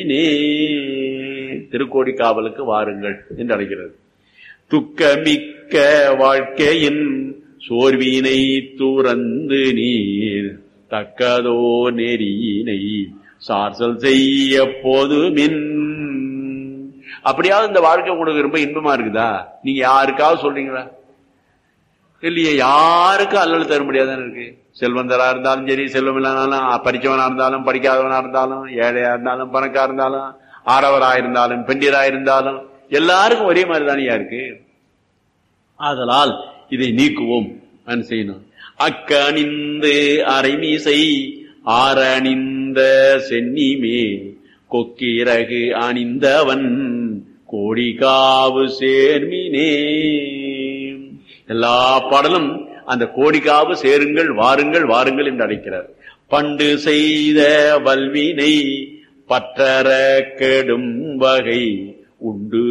நீ திருக்கோடி காவலுக்கு வாருங்கள் என்று அழைக்கிறது துக்கமிக்க வாழ்க்கையின் சோர்வினை துறந்து நீர் தக்கதோ நெறியினை சார்சல் செய்ய போதுமின் அப்படியாவது இந்த வாழ்க்கை உங்களுக்கு ரொம்ப இன்பமா இருக்குதா நீங்க யாருக்காவது சொல்றீங்களா இல்லையே யாருக்கும் அல்லல் தர முடியாதானே இருக்கு செல்வந்தரா இருந்தாலும் சரி செல்வம் இல்லாதாலும் படிச்சவனா இருந்தாலும் படிக்காதவனா இருந்தாலும் ஏழையா இருந்தாலும் பணக்கா இருந்தாலும் ஆடவரா இருந்தாலும் பெண்டியரா இருந்தாலும் எல்லாருக்கும் ஒரே மாதிரி தானே இருக்கு ஆதலால் இதை நீக்குவோம் நான் செய்யணும் அக்கணிந்து அரைமீசை ஆரணிந்த சென்னிமே கொக்கிரகு அணிந்தவன் கோடிகாவு சேர்மினே எல்லா பாடலும் அந்த கோடிக்காவு சேருங்கள் வாருங்கள் வாருங்கள் என்று அழைக்கிறார் பண்டு செய்த வல்வினை பற்றற கெடும் வகை உண்டு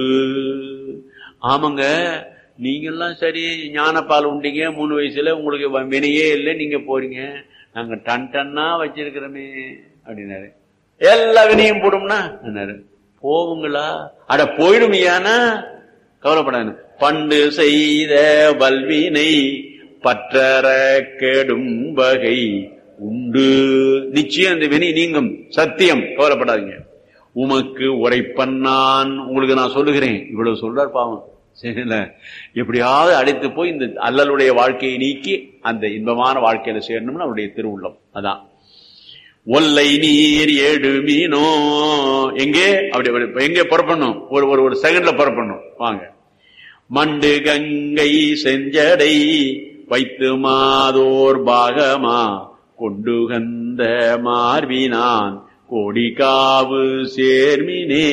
ஆமாங்க நீங்கெல்லாம் சரி ஞானப்பால் உண்டீங்க மூணு வயசுல உங்களுக்கு வ- வினையே இல்லை நீங்க போறீங்க நாங்க டன் டன்னா வச்சிருக்கிறோமே அப்படின்னாரு எல்லா வினையும் போடும்னா என்னாரு போகுங்களா அட போயிடுமையானா கவலைப்படாது பண்டு செய்த வல்வினை பற்றற கெடும் வகை உண்டு நிச்சயம் அந்த வினை நீங்கும் சத்தியம் கவலைப்படாதீங்க உமக்கு உரைப்பன் நான் உங்களுக்கு நான் சொல்லுகிறேன் இவ்வளவு சொல்றார் பாவம் சரிங்களா எப்படியாவது அழைத்து போய் இந்த அல்லலுடைய வாழ்க்கையை நீக்கி அந்த இன்பமான வாழ்க்கையில சேரணும்னு அவருடைய திருவுள்ளம் அதான் ஒல்லை நீர் ஏடு மீனோ எங்கே அப்படி அப்படி எங்கே புறப்படணும் ஒரு ஒரு ஒரு செகண்ட்ல புறப்படணும் வாங்க மண்டு கங்கை செஞ்சடை வைத்து மாதோர் பாகமா கொண்டு கந்த மார்பினான் கோடிக்காவு சேர்மினே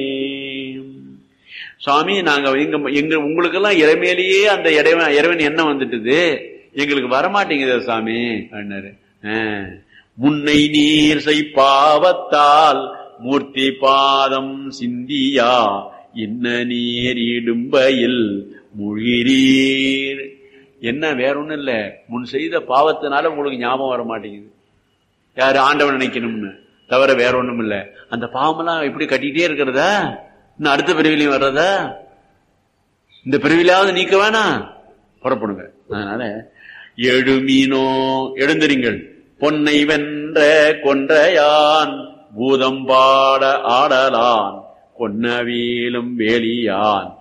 சுவாமி நாங்க எங்க எங்க உங்களுக்கெல்லாம் இறைமையிலேயே அந்த இறைவன் இறைவன் என்ன வந்துட்டுது எங்களுக்கு வரமாட்டேங்குது சாமி அப்படின்னாரு ஆ. முன்னை நீர் செய் பாவத்தால் மூர்த்தி பாதம் சிந்தியா என்ன நீர் இடும்பையில் முழிரீர் என்ன வேற ஒண்ணும் இல்ல முன் செய்த பாவத்தினால உங்களுக்கு ஞாபகம் வர மாட்டேங்குது யாரு ஆண்டவன் நினைக்கணும்னு தவிர வேற ஒண்ணும் இல்ல அந்த பாவமெல்லாம் எப்படி கட்டிட்டே இருக்கிறதா இன்னும் அடுத்த பிரிவிலையும் வர்றதா இந்த பிரிவிலாவது நீக்க வேணாம் புறப்படுங்க அதனால எழுமீனோ எழுந்திருங்கள் பொன்னை வென்ற கொன்றையான் பூதம் பாட ஆடலான் கொன்னவீலும் வேலியான்